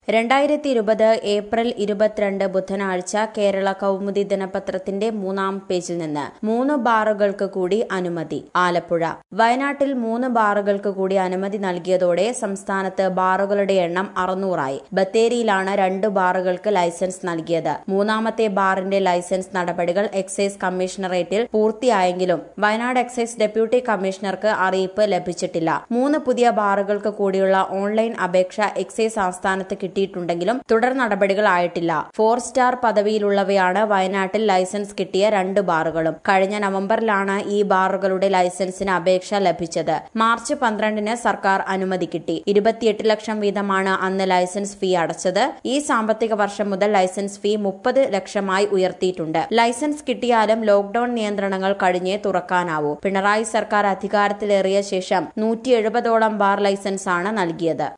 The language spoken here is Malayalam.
രണ്ടായിരത്തി ഇരുപത് ഏപ്രിൽ ഇരുപത്തിരണ്ട് ബുധനാഴ്ച കേരള കൗമുദി ദിനപത്രത്തിന്റെ മൂന്നാം പേജിൽ നിന്ന് മൂന്ന് ബാറുകൾക്ക് കൂടി അനുമതി ആലപ്പുഴ വയനാട്ടിൽ മൂന്ന് ബാറുകൾക്ക് കൂടി അനുമതി നൽകിയതോടെ സംസ്ഥാനത്ത് ബാറുകളുടെ എണ്ണം അറുന്നൂറായി ബത്തേരിയിലാണ് രണ്ട് ബാറുകൾക്ക് ലൈസൻസ് നൽകിയത് മൂന്നാമത്തെ ബാറിന്റെ ലൈസൻസ് നടപടികൾ എക്സൈസ് കമ്മീഷണറേറ്റിൽ പൂർത്തിയായെങ്കിലും വയനാട് എക്സൈസ് ഡെപ്യൂട്ടി കമ്മീഷണർക്ക് അറിയിപ്പ് ലഭിച്ചിട്ടില്ല മൂന്ന് പുതിയ ബാറുകൾക്ക് കൂടിയുള്ള ഓൺലൈൻ അപേക്ഷ എക്സൈസ് ആസ്ഥാനത്ത് കിട്ടിയിട്ടുണ്ടെങ്കിലും തുടർ നടപടികൾ ആയിട്ടില്ല ഫോർ സ്റ്റാർ പദവിയിലുള്ളവയാണ് വയനാട്ടിൽ ലൈസൻസ് കിട്ടിയ രണ്ട് ബാറുകളും കഴിഞ്ഞ നവംബറിലാണ് ഈ ബാറുകളുടെ ലൈസൻസിന് അപേക്ഷ ലഭിച്ചത് മാർച്ച് പന്ത്രണ്ടിന് സർക്കാർ അനുമതി കിട്ടി ഇരുപത്തിയെട്ട് ലക്ഷം വീതമാണ് അന്ന് ലൈസൻസ് ഫീ അടച്ചത് ഈ സാമ്പത്തിക വർഷം മുതൽ ലൈസൻസ് ഫീ മുപ്പത് ലക്ഷമായി ഉയർത്തിയിട്ടുണ്ട് ലൈസൻസ് കിട്ടിയാലും ലോക്ഡൌൺ നിയന്ത്രണങ്ങൾ കഴിഞ്ഞേ തുറക്കാനാവൂ പിണറായി സർക്കാർ അധികാരത്തിലേറിയ ശേഷം നൂറ്റി എഴുപതോളം ബാർ ലൈസൻസാണ് നൽകിയത്